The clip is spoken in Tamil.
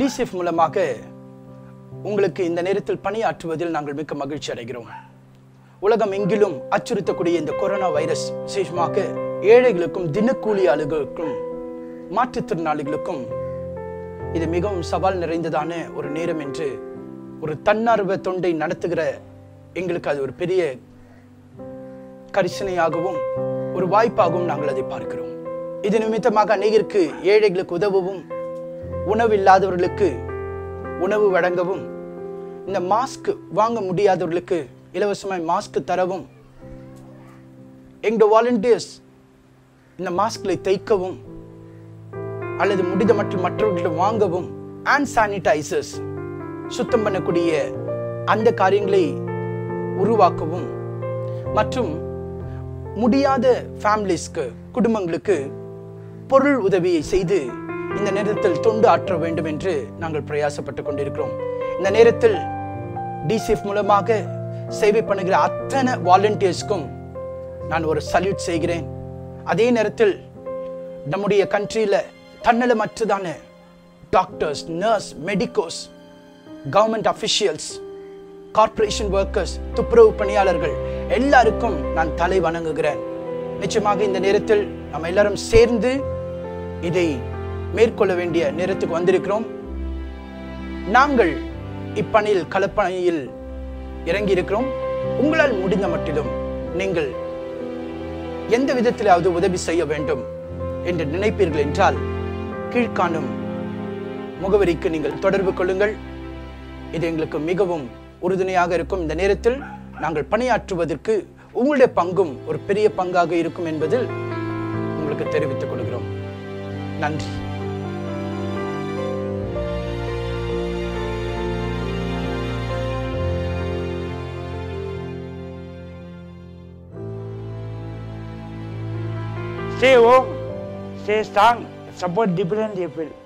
டிசிஎஃப் மூலமாக உங்களுக்கு இந்த நேரத்தில் பணியாற்றுவதில் நாங்கள் மிக்க மகிழ்ச்சி அடைகிறோம் உலகம் எங்கிலும் அச்சுறுத்தக்கூடிய இந்த கொரோனா வைரஸ் விசேஷமாக ஏழைகளுக்கும் தினக்கூலியாளர்களுக்கும் மாற்றுத்திறனாளிகளுக்கும் இது மிகவும் சவால் நிறைந்ததான ஒரு நேரம் என்று ஒரு தன்னார்வ தொண்டை நடத்துகிற எங்களுக்கு அது ஒரு பெரிய கரிசனையாகவும் ஒரு வாய்ப்பாகவும் நாங்கள் அதை பார்க்கிறோம் இது நிமித்தமாக அநேகருக்கு ஏழைகளுக்கு உதவவும் உணவு இல்லாதவர்களுக்கு உணவு வழங்கவும் இந்த மாஸ்க் வாங்க முடியாதவர்களுக்கு இலவசமாய் மாஸ்க் தரவும் எங்க வாலண்டியர்ஸ் இந்த மாஸ்க்களை தைக்கவும் அல்லது முடிந்த மற்றும் மற்றவர்களிடம் வாங்கவும் ஹேண்ட் சானிடைசர்ஸ் சுத்தம் பண்ணக்கூடிய அந்த காரியங்களை உருவாக்கவும் மற்றும் முடியாத ஃபேமிலிஸ்க்கு குடும்பங்களுக்கு பொருள் உதவியை செய்து இந்த நேரத்தில் தொண்டு ஆற்ற வேண்டும் என்று நாங்கள் பிரயாசப்பட்டுக் கொண்டிருக்கிறோம் இந்த நேரத்தில் டிசிஎஃப் மூலமாக சேவை பண்ணுகிற அத்தனை வாலண்டியர்ஸ்க்கும் நான் ஒரு சல்யூட் செய்கிறேன் அதே நேரத்தில் நம்முடைய கண்ட்ரியில் தன்னலமற்றதான doctors nurse medicos government officials corporation workers துப்புரவு பணியாளர்கள் எல்லாருக்கும் நான் தலை வணங்குகிறேன் நிச்சயமாக இந்த நேரத்தில் நம்ம எல்லாரும் சேர்ந்து இதை மேற்கொள்ள வேண்டிய நேரத்துக்கு வந்திருக்கிறோம் நாங்கள் இப்பணியில் களப்பணியில் இறங்கி இருக்கிறோம் உங்களால் முடிந்த மட்டிலும் நீங்கள் எந்த விதத்திலாவது உதவி செய்ய வேண்டும் என்று நினைப்பீர்கள் என்றால் கீழ்காணும் முகவரிக்கு நீங்கள் தொடர்பு கொள்ளுங்கள் இது எங்களுக்கு மிகவும் உறுதுணையாக இருக்கும் இந்த நேரத்தில் நாங்கள் பணியாற்றுவதற்கு உங்களுடைய பங்கும் ஒரு பெரிய பங்காக இருக்கும் என்பதில் உங்களுக்கு தெரிவித்துக் கொள்கிறோம் நன்றி Stay home, stay strong, support dependent people.